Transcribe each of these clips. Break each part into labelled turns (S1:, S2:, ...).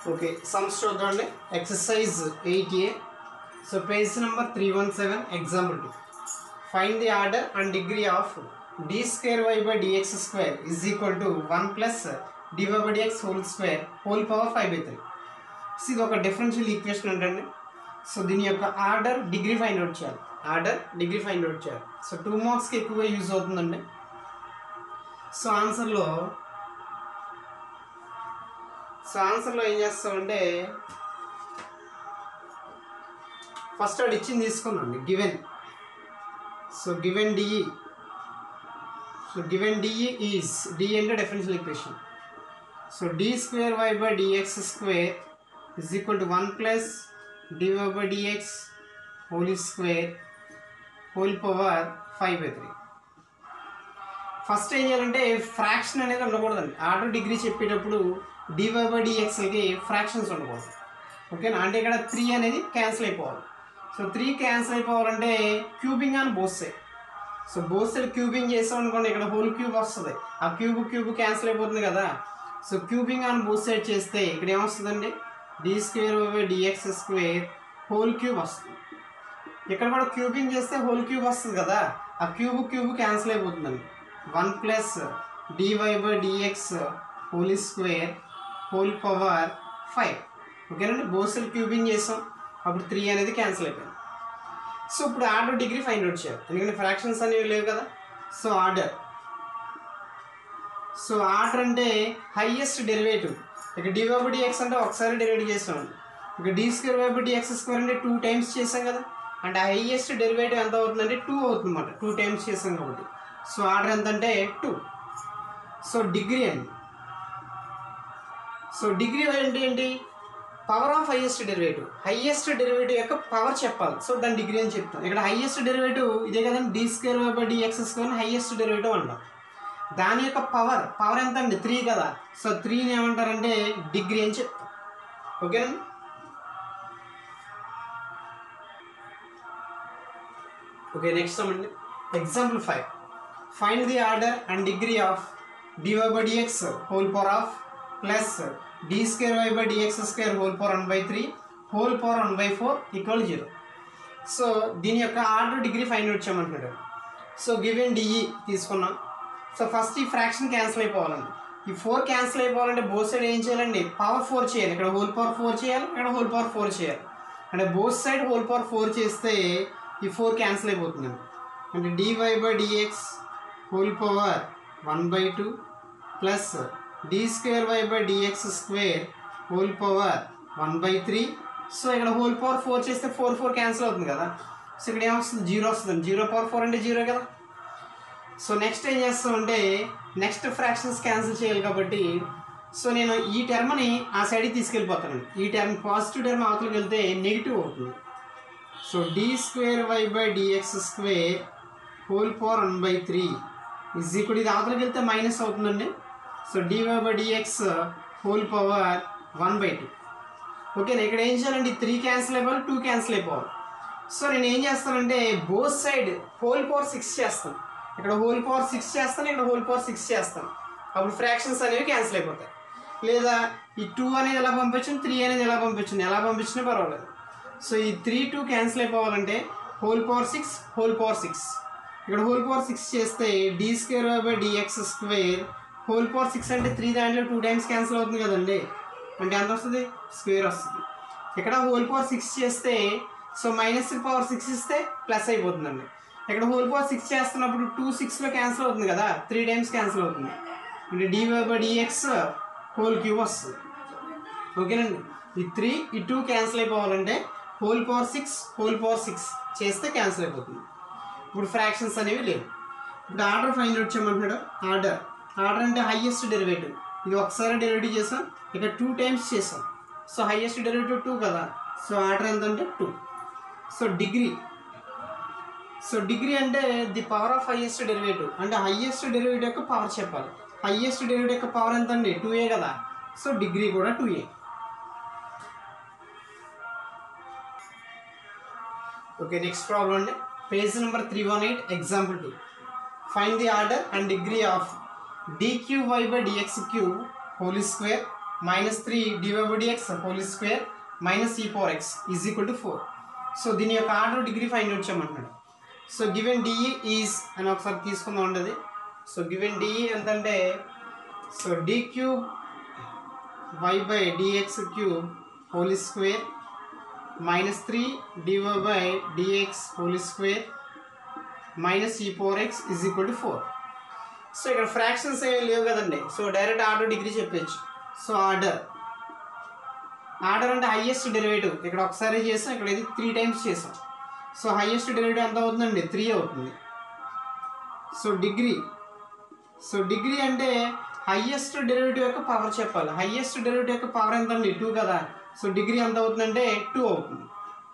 S1: okay sums చూద్దామండి exercise eight A so page number three one seven example two find the order and degree of d square y by dx square is equal to one plus dy by dx whole square whole power five by three so ఇది ఒక differential equation ఏంటండి so దీని యొక్క order degree find out చేయాలి order degree find out చేయాలి so two మార్క్స్కి ఎక్కువగా use అవుతుందండి సో ఆన్సర్లో సో ఆన్సర్లో ఏం చేస్తామంటే ఫస్ట్ వాడు ఇచ్చింది తీసుకున్నాండి given so given DE so given DE is D అంటే differential equation so d square y by dx square is equal to one plus dy by dx whole square whole power five by three first ఏం చేయాలంటే fraction అనేది ఉండకూడదండి order degree చెప్పేటప్పుడు dy by డిఎక్స్కి fractions ఉండకూడదు ఓకేనా అంటే ఇక్కడ త్రీ అనేది క్యాన్సిల్ అయిపోవాలి సో త్రీ క్యాన్సిల్ అయిపోవాలంటే క్యూబింగ్ అని both side so both side cubing చేసాం అనుకోండి ఇక్కడ హోల్ క్యూబ్ వస్తుంది ఆ క్యూబ్ క్యూబ్ క్యాన్సిల్ అయిపోతుంది కదా సో క్యూబింగ్ అని బోత్ సైడ్ చేస్తే ఇక్కడ ఏమొస్తుందండి d square by dx square whole cube వస్తుంది ఇక్కడ కూడా క్యూబింగ్ చేస్తే హోల్ క్యూబ్ వస్తుంది కదా ఆ క్యూబ్ క్యూబ్ క్యాన్సిల్ అయిపోతుందండి one plus dy by dx whole square whole power five ఓకేనండి బోసల్ క్యూబింగ్ చేసాం అప్పుడు త్రీ అనేది క్యాన్సిల్ అయిపోయింది సో ఇప్పుడు ఆర్డర్ డిగ్రీ ఫైండ్ అవుట్ చేయాలి ఎందుకంటే ఫ్రాక్షన్స్ అనేవి లేవు కదా సో ఆర్డర్ సో ఆర్డర్ అంటే హైయెస్ట్ డెరివేటివ్ ఇక డివై బై డిఎక్స్ అంటే ఒకసారి డెరివేట్ చేసాం ఇక d square y by dx square అంటే టూ టైమ్స్ చేసాం కదా అంటే హైయెస్ట్ డెరివేటివ్ ఎంత అవుతుందంటే టూ అవుతుంది అన్నమాట టూ టైమ్స్ చేసాం కాబట్టి సో ఆర్డర్ ఎంత అంటే టూ సో డిగ్రీ అండి సో డిగ్రీ అంటే ఏంటి power of highest derivative highest derivative యొక్క పవర్ చెప్పాలి సో దాని డిగ్రీ అని చెప్తాం ఇక్కడ హైయెస్ట్ డెరివేటివ్ ఇదే కదండి d square by dx square highest derivative అంటాం దాని యొక్క పవర్ పవర్ ఎంత అండి త్రీ కదా సో త్రీని ఏమంటారంటే డిగ్రీ అని చెప్తాం ఓకేనండి ఓకే నెక్స్ట్ అండి example five find the order and degree of dy by dx whole power of plus d square y by dx square whole power one by three whole power one by four equal zero so దీని యొక్క order degree find out చేయమంటున్నాడు so given DE తీసుకున్నాం so first ఈ fraction cancel అయిపోవాలండి ఈ four cancel అయిపోవాలంటే both side ఏం చేయాలండి పవర్ ఫోర్ చేయాలి ఇక్కడ హోల్ పవర్ ఫోర్ చేయాలి ఇక్కడ హోల్ పవర్ ఫోర్ చేయాలి అంటే both side whole power four చేస్తే ఈ ఫోర్ క్యాన్సిల్ అయిపోతుందండి అంటే dy by dx whole power one by two plus d square y by dx square whole power one by three so ఇక్కడ whole power four చేస్తే four four cancel అవుతుంది కదా so ఇక్కడ ఏమొస్తుంది జీరో వస్తుంది zero power four అంటే zero కదా so next ఏం చేస్తామంటే నెక్స్ట్ ఫ్రాక్షన్స్ క్యాన్సిల్ చేయాలి కాబట్టి సో నేను ఈ టర్మ్ని ఆ సైడ్కి తీసుకెళ్ళిపోతానండి ఈ టర్మ్ పాజిటివ్ టర్మ్ అవతలకి వెళ్తే నెగిటివ్ అవుతుంది so d square y by dx square whole power one by three is equal ఇది అవతలకి వెళ్తే మైనస్ అవుతుందండి so dy by dx whole power one by two ఓకేనా ఇక్కడ ఏం చేయాలండి త్రీ క్యాన్సిల్ అయిపోవాలి టూ క్యాన్సిల్ అయిపోవాలి సో నేను ఏం చేస్తానంటే both side whole power six చేస్తాను ఇక్కడ హోల్ పవర్ సిక్స్ చేస్తాను ఇక్కడ హోల్ పవర్ సిక్స్ చేస్తాను అప్పుడు ఫ్రాక్షన్స్ అనేవి క్యాన్సిల్ అయిపోతాయి లేదా ఈ టూ అనేది ఎలా పంపించండి త్రీ అనేది ఎలా పంపించండి ఎలా పంపించినా పర్వాలేదు సో ఈ త్రీ టూ క్యాన్సిల్ అయిపోవాలంటే whole power six whole power six ఇక్కడ హోల్ పవర్ సిక్స్ చేస్తే d square by dx square whole power six అంటే త్రీ దాంట్లో టూ టైమ్స్ క్యాన్సిల్ అవుతుంది కదండి అంటే ఎంత వస్తుంది స్క్వేర్ వస్తుంది ఇక్కడ హోల్ పవర్ సిక్స్ చేస్తే సో మైనస్ పవర్ సిక్స్ ఇస్తే ప్లస్ అయిపోతుందండి ఇక్కడ హోల్ పవర్ సిక్స్ చేస్తున్నప్పుడు టూ సిక్స్లో క్యాన్సిల్ అవుతుంది కదా త్రీ టైమ్స్ క్యాన్సిల్ అవుతుంది అంటే dy by dx whole cube వస్తుంది ఓకేనండి ఈ త్రీ ఈ టూ క్యాన్సిల్ అయిపోవాలంటే whole power six whole power six చేస్తే క్యాన్సిల్ అయిపోతుంది ఇప్పుడు ఫ్రాక్షన్స్ అనేవి లేవు ఇప్పుడు ఆర్డర్ ఫైండ్ అవుట్ చేయమంటున్నాడు ఆర్డర్ ఆర్డర్ అంటే హైయెస్ట్ డెరివేటివ్ ఇది ఒకసారి డెరివేటివ్ చేసాం ఇక్కడ టూ టైమ్స్ చేసాం సో హైయెస్ట్ డెరివేటివ్ టూ కదా సో ఆర్డర్ ఎంత అంటే two so degree so degree అంటే the power of highest derivative అంటే హైయెస్ట్ డెరివేటివ్ యొక్క పవర్ చెప్పాలి హైయెస్ట్ డెరివేటివ్ యొక్క పవర్ ఎంత అండి టూ ఏ కదా సో డిగ్రీ కూడా టూ ఏ ఓకే నెక్స్ట్ ప్రాబ్లం అండి page number three one eight example two find the order and degree of dqy by dx cube whole square minus three dy by dx whole square minus e power x is equal to four so దీని యొక్క order degree find out చేయమంటున్నాడు so given DE is అని ఒకసారి తీసుకుందాం ఉండదు so given DE ఎంతంటే so D cube y by dx cube whole square minus three dy by dx whole square minus e power x is equal to four so ఇక్కడ fractions ఏమి లేవు కదండి so direct order degree చెప్పచ్చు so order order అంటే highest derivative ఇక్కడ ఒకసారి చేసాం ఇక్కడ ఇది త్రీ టైమ్స్ చేసాం సో హైయెస్ట్ డెరివేటివ్ ఎంత అవుతుందండి త్రీ అవుతుంది సో డిగ్రీ సో డిగ్రీ అంటే హైయెస్ట్ డెరివేటివ్ యొక్క పవర్ చెప్పాలి హైయెస్ట్ డెరివేటివ్ యొక్క పవర్ ఎంత అండి టూ కదా సో డిగ్రీ ఎంత అవుతుందంటే టూ అవుతుంది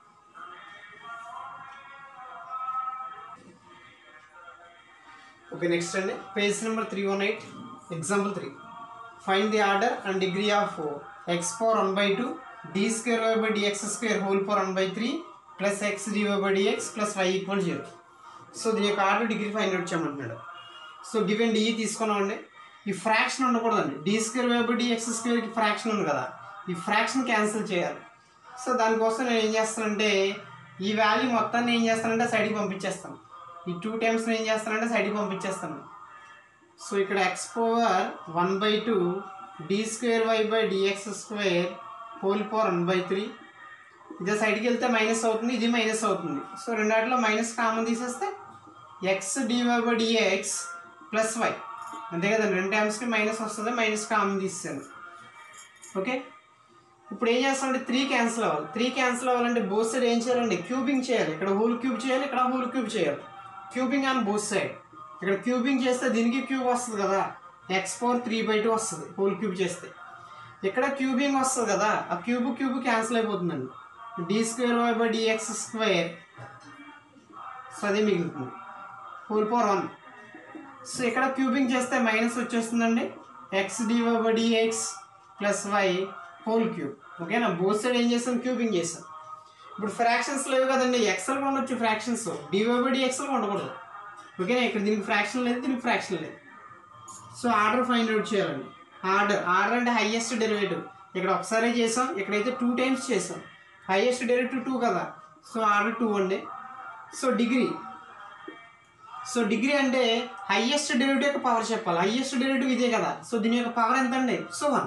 S1: ఓకే నెక్స్ట్ అండి page number three one eight example three find the order and degree of x power one by two d square y by dx square whole power one by three plus x dy by dx plus y equal zero so దీని యొక్క order degree find out చేయమంటున్నాడు so given DE తీసుకున్నామండి ఈ fraction ఉండకూడదండి d square y by dx స్క్వేర్కి fraction ఉంది కదా ఈ ఫ్రాక్షన్ క్యాన్సిల్ చేయాలి సో దానికోసం నేను ఏం చేస్తానంటే ఈ వాల్యూ మొత్తాన్ని ఏం చేస్తానంటే సైడ్కి పంపించేస్తాను ఈ టూ టైమ్స్ ఏం చేస్తానంటే సైడ్కి పంపించేస్తాను సో ఇక్కడ x power one by two d square y by dx square whole power one by three ఇదే సైడ్కి వెళ్తే మైనస్ అవుతుంది ఇది మైనస్ అవుతుంది సో రెండాటిలో మైనస్ కామన్ తీసేస్తే x dy by dx plus y అంతే కదండి రెండు టైమ్స్కి మైనస్ వస్తుంది మైనస్ కామన్ తీసేసాను ఓకే ఇప్పుడు ఏం చేస్తామంటే త్రీ క్యాన్సిల్ అవ్వాలి త్రీ క్యాన్సిల్ అవ్వాలంటే బోత్ సైడ్ ఏం చేయాలండి క్యూబింగ్ చేయాలి ఇక్కడ హోల్ క్యూబ్ చేయాలి ఇక్కడ హోల్ క్యూబ్ చేయాలి క్యూబింగ్ ఆన్ బోత్ సైడ్ ఇక్కడ క్యూబింగ్ చేస్తే దీనికి క్యూబ్ వస్తుంది కదా x power three by two వస్తుంది హోల్ క్యూబ్ చేస్తే ఇక్కడ క్యూబింగ్ వస్తుంది కదా ఆ క్యూబ్ క్యూబ్ క్యాన్సిల్ అయిపోతుందండి d square y by dx square so అదే మిగులుతుంది హోల్ పవర్ వన్ సో ఇక్కడ క్యూబింగ్ చేస్తే మైనస్ వచ్చేస్తుందండి x dy by dx plus y whole cube ఓకేనా బోత్ సైడ్ ఏం చేస్తాం క్యూబింగ్ చేస్తాం ఇప్పుడు ఫ్రాక్షన్స్ లేవు కదండి ఎక్సెల్ ఉండొచ్చు ఫ్రాక్షన్స్ డివై బై డిఎక్సెల్ ఉండకూడదు ఓకేనా ఇక్కడ దీనికి ఫ్రాక్షన్ లేదు దీనికి ఫ్రాక్షన్ లేదు సో ఆర్డర్ ఫైండ్ అవుట్ చేయాలండి ఆర్డర్ ఆర్డర్ అంటే హైయెస్ట్ డెరివేటివ్ ఇక్కడ ఒకసారి చేసాం ఇక్కడైతే టూ టైమ్స్ చేసాం హైయెస్ట్ డెరివేటివ్ టూ కదా సో ఆర్డర్ టూ అండి సో డిగ్రీ సో డిగ్రీ అంటే హైయెస్ట్ డెరివేటివ్ యొక్క పవర్ చెప్పాలి హైయెస్ట్ డెరివేటివ్ ఇదే కదా సో దీని యొక్క పవర్ ఎంత అండి so one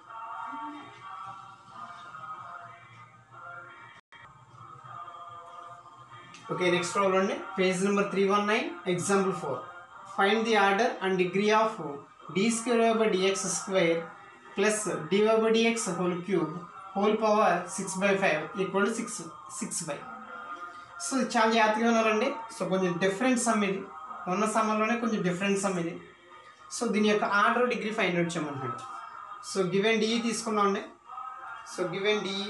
S1: okay next problem అండి page number three one nine example four find the order and degree of d square by dx square plus dy by dx whole cube whole power six by five equal to six six by so ఇది చాలా జాగ్రత్తగా ఉన్నారండి so కొంచెం different some ఇది ఉన్న సమ్మర్లోనే కొంచెం different some ఇది so దీని యొక్క ఆర్డర్ డిగ్రీ ఫైండ్ అవుట్ చేయమంటున్నాడు సో గివెన్ డిఈ తీసుకున్నామండి so given DE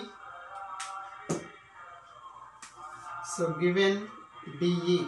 S1: so given DE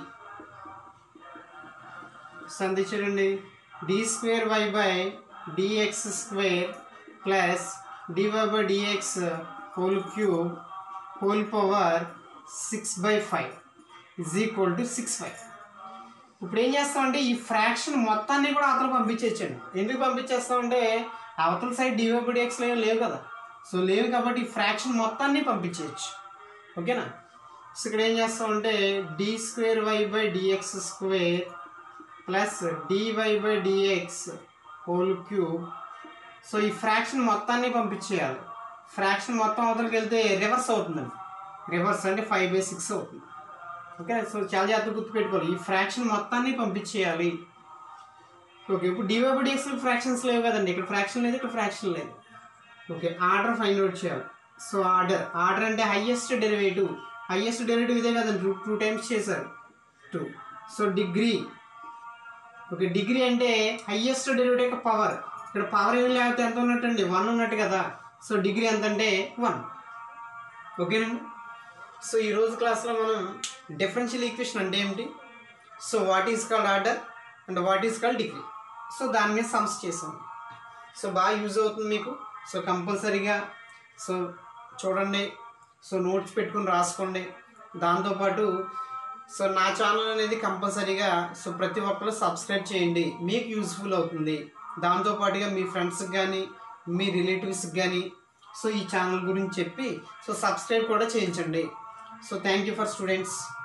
S1: so అంత చూడండి d square y by dx square plus dy by dx whole cube whole power six by five is equal to six five ఇప్పుడు ఏం చేస్తామంటే ఈ fraction మొత్తాన్ని కూడా అవతల పంపించేచ్చండి ఎందుకు పంపించేస్తామంటే అవతల సైడ్ డివై బై డిఎక్స్ లేవు లేవు కదా సో లేవు కాబట్టి ఈ ఫ్రాక్షన్ మొత్తాన్ని పంపించేయచ్చు ఓకేనా సో ఇక్కడ ఏం చేస్తామంటే d square y by dx square plus dy by dx whole cube so ఈ ఫ్రాక్షన్ మొత్తాన్ని పంపించేయాలి ఫ్రాక్షన్ మొత్తం అవతలకి వెళ్తే రివర్స్ అవుతుందండి రివర్స్ అంటే ఫైవ్ బై సిక్స్ అవుతుంది ఓకే సో చాలా జాగ్రత్తగా గుర్తుపెట్టుకోవాలి ఈ ఫ్రాక్షన్ మొత్తాన్ని పంపించేయాలి ఓకే ఇప్పుడు డివై బై డిఎక్స్ ఫ్రాక్షన్స్ లేవు కదండి ఇక్కడ ఫ్రాక్షన్ లేదు ఇక్కడ ఫ్రాక్షన్ లేదు ఓకే ఆర్డర్ ఫైండ్ అవుట్ చేయాలి సో ఆర్డర్ ఆర్డర్ అంటే హైయెస్ట్ డెరివేటివ్ హైయెస్ట్ డెరివేటివ్ ఇదే కదండి టూ టూ టైమ్స్ చేశారు two so degree okay degree అంటే హైయెస్ట్ డెరివేటివ్ యొక్క పవర్ ఇక్కడ పవర్ ఏమి లేకపోతే ఎంత ఉన్నట్టండి వన్ ఉన్నట్టు కదా సో డిగ్రీ ఎంత అంటే వన్ ఓకేనండి సో ఈ రోజు క్లాస్లో మనం డిఫరెన్షియల్ ఈక్వేషన్ అంటే ఏమిటి so what is called order and what is called degree so దాని మీద సమ్స్ చేసాం సో బాగా యూజ్ అవుతుంది మీకు సో కంపల్సరీగా సో చూడండి సో నోట్స్ పెట్టుకుని రాసుకోండి దాంతోపాటు సో నా ఛానల్ అనేది కంపల్సరీగా సో ప్రతి ఒక్కరు సబ్స్క్రైబ్ చేయండి మీకు యూస్ఫుల్ అవుతుంది దాంతోపాటుగా మీ ఫ్రెండ్స్కి కానీ మీ రిలేటివ్స్కి కానీ సో ఈ ఛానల్ గురించి చెప్పి సో సబ్స్క్రైబ్ కూడా చేయించండి so thank you for students